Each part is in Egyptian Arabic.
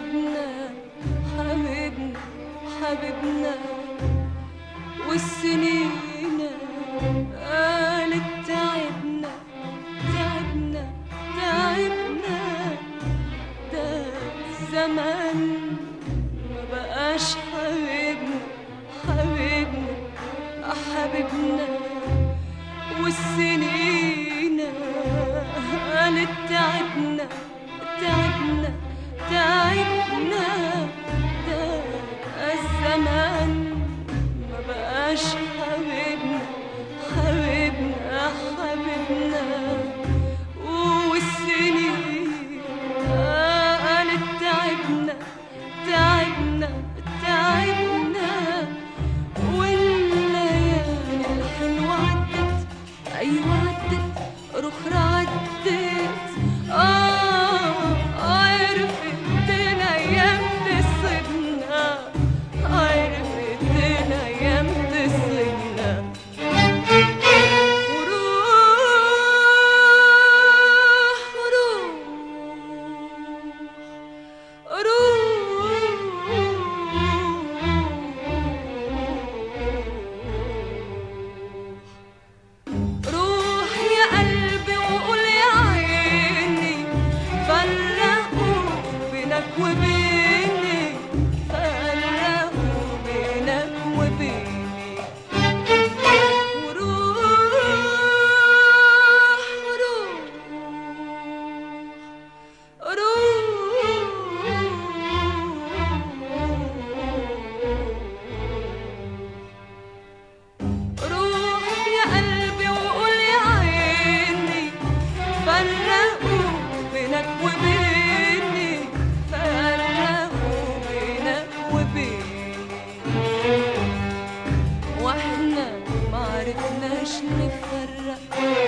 حبيبنا حبيبنا حبيبنا والسنين قالت تعبنا تعبنا تعبنا ده الزمن ما بقاش حبيبنا حبيبنا حبيبنا والسنين قالت تعبنا تعبنا تعبنا ده الزمان ما بقاش حبيبنا حبيبنا حبيبنا والسنين قالت تعبنا تعبنا تعبنا والليالي الحلوة عدت أيوة عدت رخرة عدت آه عرفت الأيام تصيبنا عرفت الأيام تصيبنا وروح وروح روح يا قلبي وقول يا عيني فرقوا بينك وبيني فرقوا بينك وبيني وروح وروح روح يا قلبي وقول يا عيني فرقوا بينك وبيني فرقوا بينك وبيني واحنا معرفناش نفرق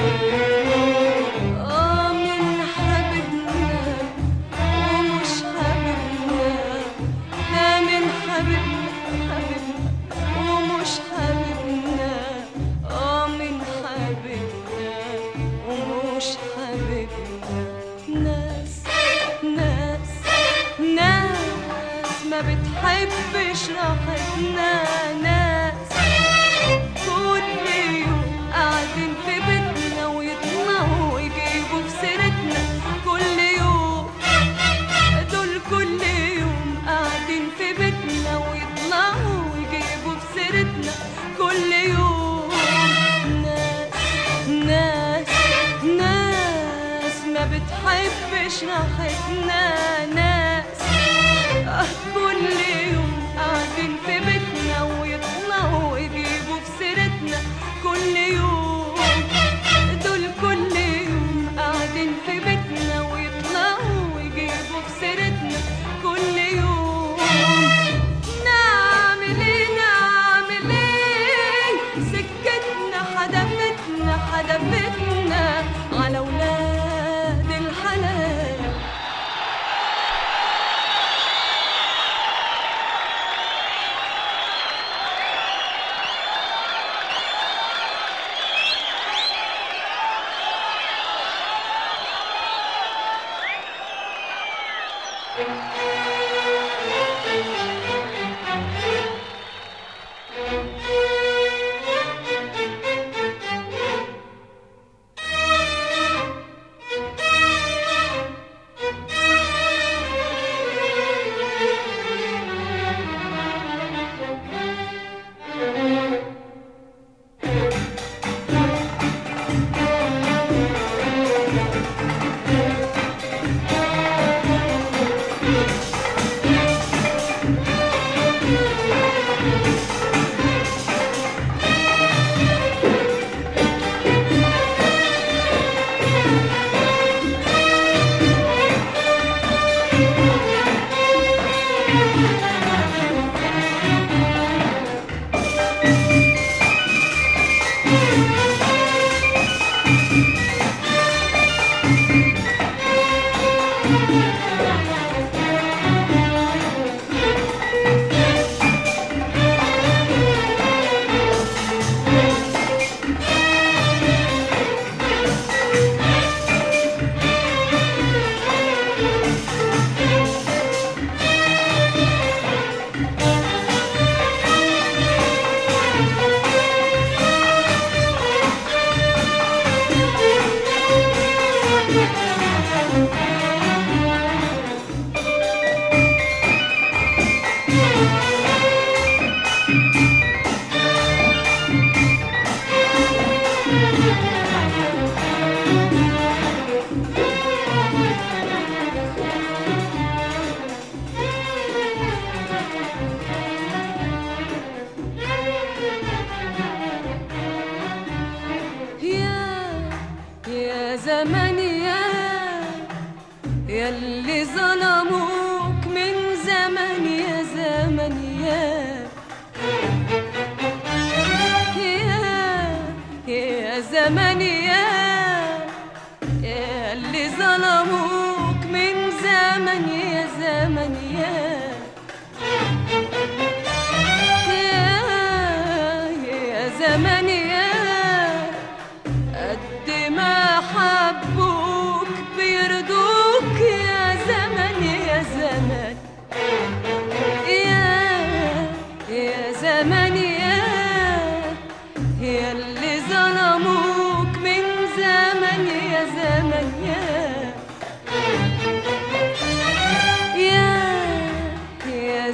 اه من حبيبنا ومش حبيبنا ده من حبيبنا حبيبنا ومش حبيبنا اه من حبيبنا ومش حبيبنا ناس ناس ناس ما بتحبش راحتنا ناس كل يوم قاعدين في بيتنا ويطلعوا ويجيبوا في سيرتنا كل يوم دول كل يوم قاعدين في بيتنا ويطلعوا ويجيبوا في سيرتنا كل يوم ناس ناس ناس ما بتحبش راحتنا ناس آه، كل يوم قاعدين في بيتنا ويطلعوا ويجيبوا في سيرتنا كل يوم دول كل يوم قاعدين في بيتنا ويطلعوا ويجيبوا في سيرتنا كل يوم نعمل ايه نعمل ايه سكتنا حدفتنا حدفتنا على ولاد الحلال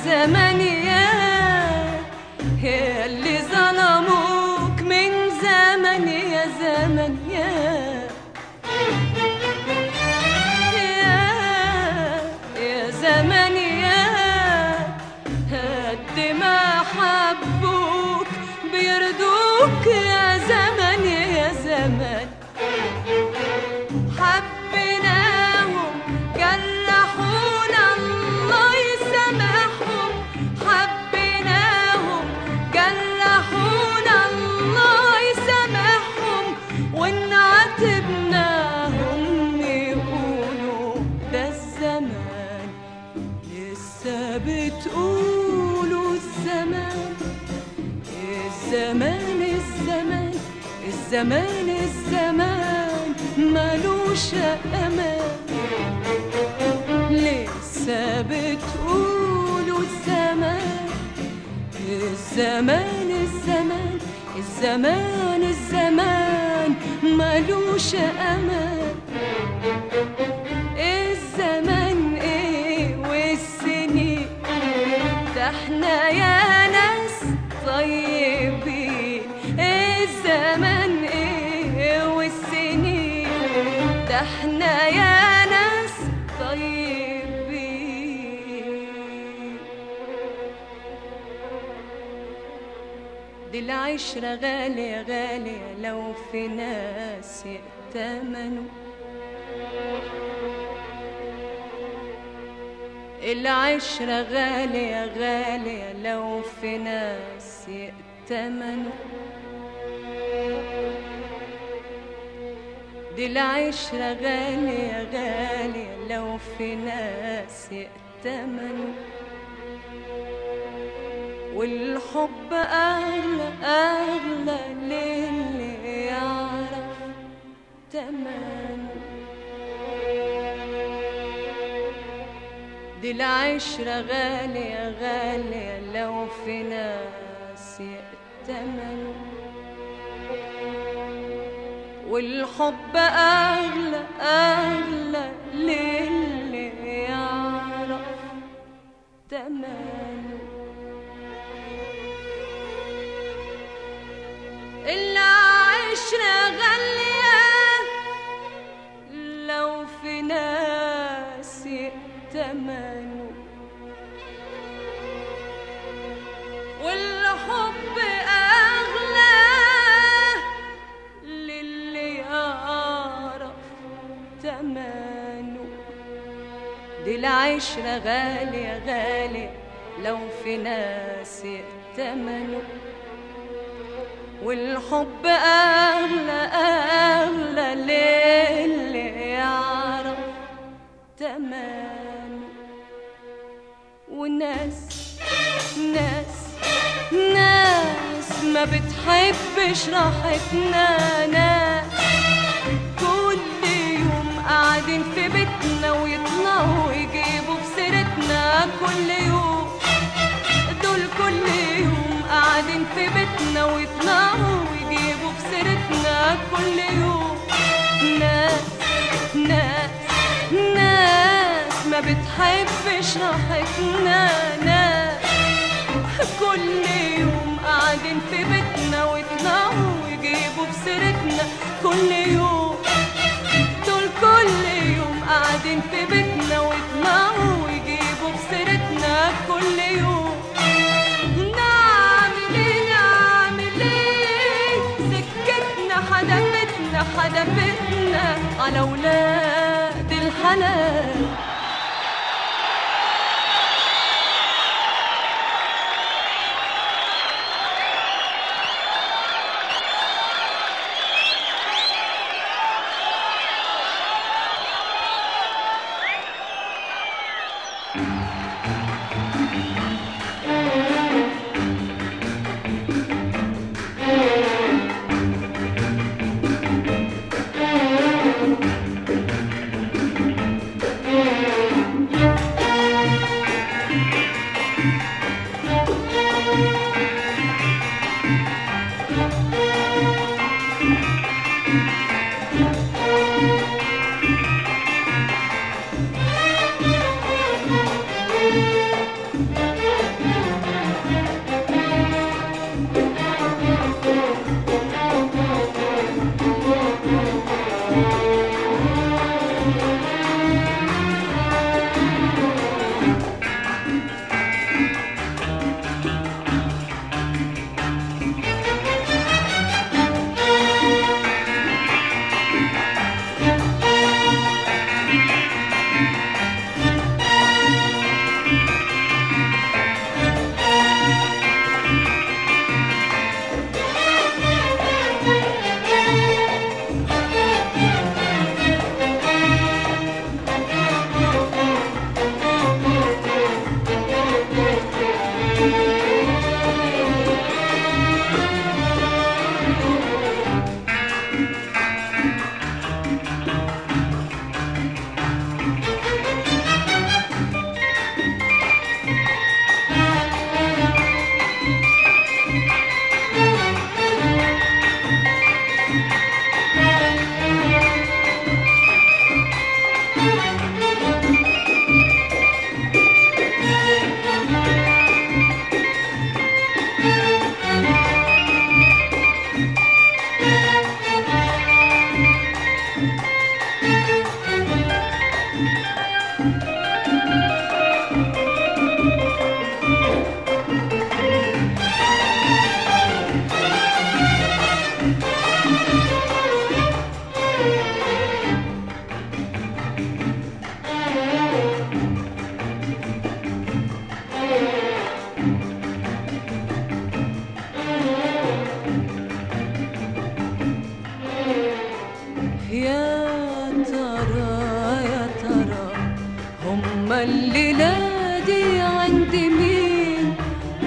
زمان يا يا اللي ظلموك من زمان يا زمان يا يا يا زمان يا قد ما حبوك بيرضوك يا زمان يا زمان حبيناهم جرحونا الله يسامحهم حبيناهم جرحونا الله يسامحهم وان عاتبناهم يقولوا ده الزمان لسه بتقولوا الزمان الزمان الزمان الزمان الزمان ملوش امان لسه بتقولوا الزمان الزمان الزمان الزمان الزمان ملوش امان الزمان ايه والسنين ده احنا يا ناس طيبين الزمان ايه والسنين ده احنا يا ناس طيبين دي العشرة غالية غالية لو في ناس يأتمنوا العشرة غالية غالية لو في ناس يأتمنوا دي العشرة غالية غالية لو في ناس يأتمنوا والحب أغلى أغلى للي يعرف تمنه دي العشرة غالية غالية لو في ناس يأتمنوا والحب أغلى أغلى للي يعرف تمنه العشرة غالية لو في ناس يأتمنوا والحب أغلى للي يعرف تمنه دي العشرة غالية غالية لو في ناس يأتمنوا والحب أغلى أغلى للي يعرف تمام وناس ناس ناس ما بتحبش راحتنا ناس كل يوم قاعدين في بيتنا ويطلعوا يجيبوا في سيرتنا كل يوم دول كل يوم قاعدين في بيتنا ويطلعوا ويجيبوا في سيرتنا كل يوم ناس ناس ناس ما بتحبش راحتنا ناس كل يوم قاعدين في بيتنا ويطلعوا ويجيبوا في سيرتنا كل يوم دول كل يوم قاعدين في بيتنا ويطلعوا ويجيبوا في سيرتنا كل يوم نعمل ايه نعمل ايه سكتنا حدفتنا حدفتنا على ولاد الحلال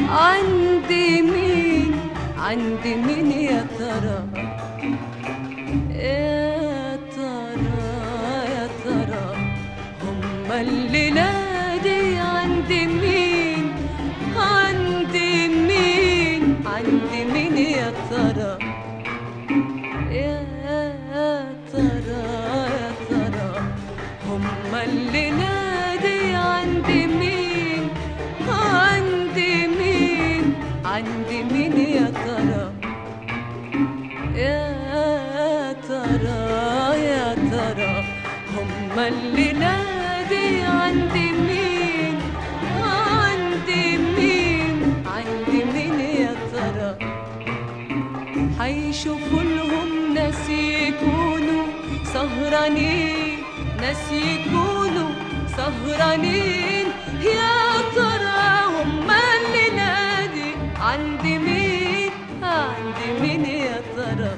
عندي مين عندي مين يا ترى يا ترى يا ترى هما الليلة دي عندي مين عندي مين عندي مين يا ترى يا ترى يا ترى هما الليلة دي عندي مين عندي مين عندي مين يا ترى يا ترى يا ترى هما الليلة دي عندي مين عندي مين عندي مين يا ترى حيشوفوا لهم ناس يكونوا سهرانين ناس يكونوا سهرانين يا ترى هما الليلة دي عندي مين عندي مين يا ترى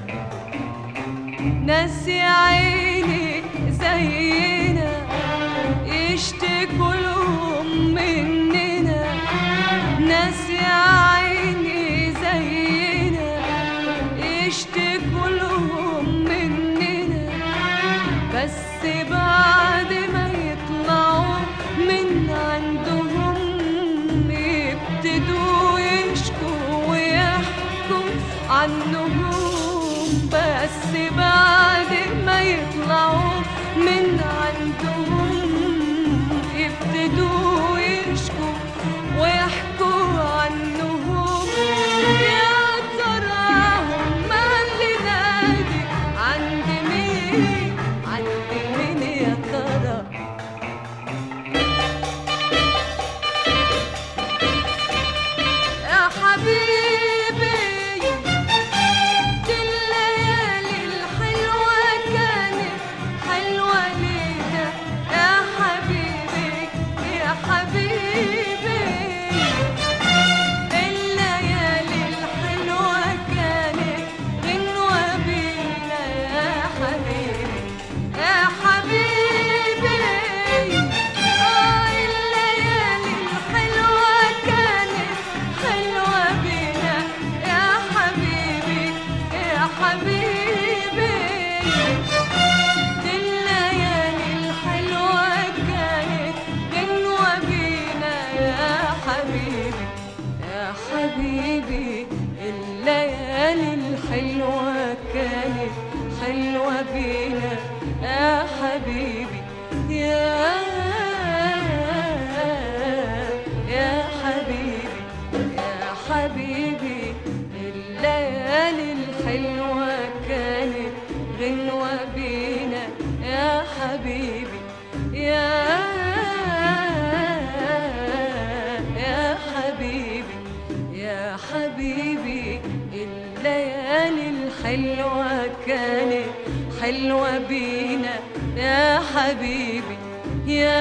ناس يا عيني زينا يشتكوا لهم مننا ناس يا عيني زينا يشتكوا لهم مننا بس بعد ما يطلعوا من عندهم يبتدوا يشكوا ويحكوا عنهم بس بعد ما يطلعوا من عندهم يبتدوا يشكوا ويحكوا عنهم يا ترى هما اللي نادي عند مين عند مين يا ترى يا حبيبي دي الليالي الحلوة كانت حلوة لينا يا حبيبي يا حبيبي الليالي الحلوة كانت غنوة بينا يا حبيبي يا حبيبي آه الليالي الحلوة كانت حلوة بينا يا حبيبي يا حبيبي دي الليالي الحلوة كانت غنوة بينا يا حبيبي يا حبيبي الليالي الحلوة كانت حلوة بينا يا حبيبي يا يا حبيبي يا حبيبي الليالي الحلوة كانت غنوة بينا يا حبيبي يا يا حبيبي يا حبيبي الليالي الحلوة كانت حلوة بينا يا حبيبي يا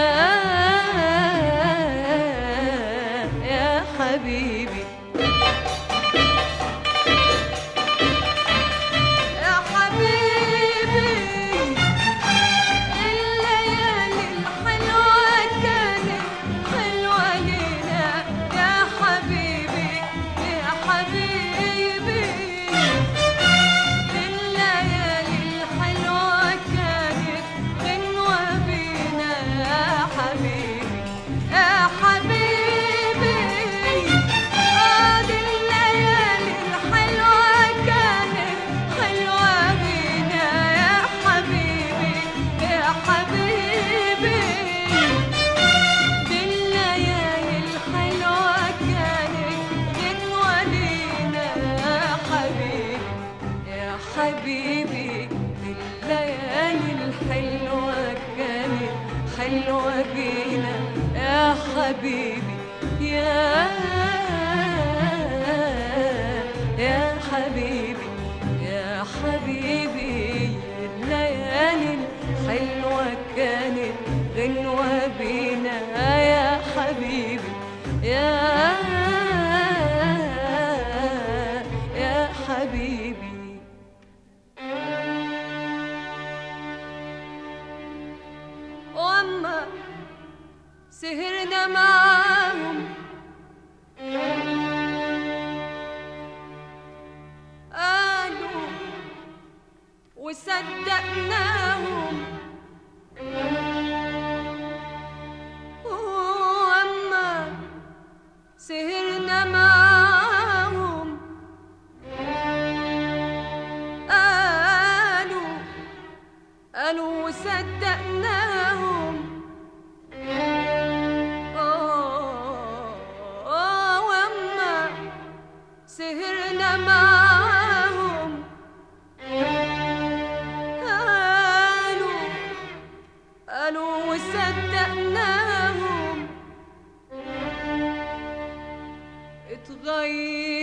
يا حبيبي يا حبيبي الليالي الحلوة كانت حلوة لينا يا حبيبي يا حبيبي الليالي الحلوة كانت غنوة بينا يا حبيبي يا حبيبي آه دي الليالي الحلوة كانت حلوة بينا يا حبيبي يا حبيبي دي الليالي الحلوة كانت غنوة لينا يا حبيبي يا حبيبي الليالي الحلوة كانت حلوة بينا يا حبيبي يا يا حبيبي يا حبيبي الليالي الحلوة كانت غنوة بينا يا حبيبي يا يا حبيبي واما سهرنا معاهم سهرنا معاهم قالوا قالوا وصدقناهم آه آه وأما سهرنا معاهم قالوا قالوا وصدقناهم اتغير